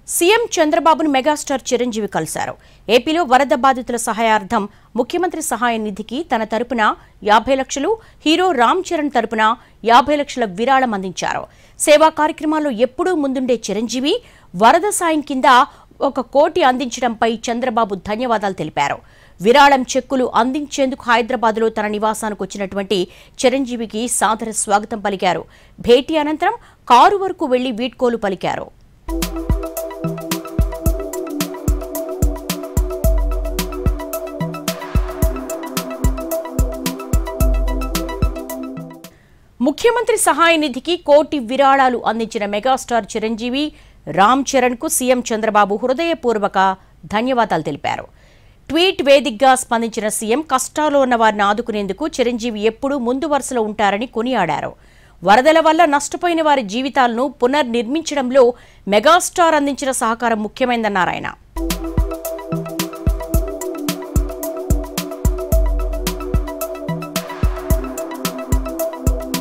CM చంద్రబాబును megastar Chiranjeevi కలిశారు ఏపీలో వరద బాధితుల సహాయార్థం ముఖ్యమంత్రి సహాయ నిధికి తన తరపున యాభై లక్షలు హీరో రామ్ చరణ్ తరపున యాభై లక్షల విరాళం అందించారు సేవా కార్యక్రమాల్లో ఎప్పుడూ ముందుండే చిరంజీవి వరద సాయం కింద ఒక కోటి అందించడంపై చంద్రబాబు ధన్యవాదాలు తెలిపారు విరాళం చెక్కులు అందించేందుకు హైదరాబాద్లో తన నివాసానికి వచ్చినటువంటి చిరంజీవికి సాదర స్వాగతం పలికారు భేటీ అనంతరం కారు వరకు వెళ్లి వీడ్కోలు పలికారు ముఖ్యమంత్రి సహాయ నిధికి కోటి విరాళాలు అందించిన మెగాస్టార్ చిరంజీవి రామ్ చరణ్ కు సీఎం చంద్రబాబు హృదయపూర్వక ధన్యవాదాలు తెలిపారు ట్వీట్ వేదికగా స్పందించిన సీఎం కష్టాల్లో ఉన్న వారిని ఆదుకునేందుకు చిరంజీవి ఎప్పుడూ ముందు వరుసలో ఉంటారని కొనియాడారు వరదల వల్ల నష్టపోయిన వారి జీవితాలను పునర్నిర్మించడంలో మెగాస్టార్ అందించిన సహకారం ముఖ్యమైందన్నారు ఆయన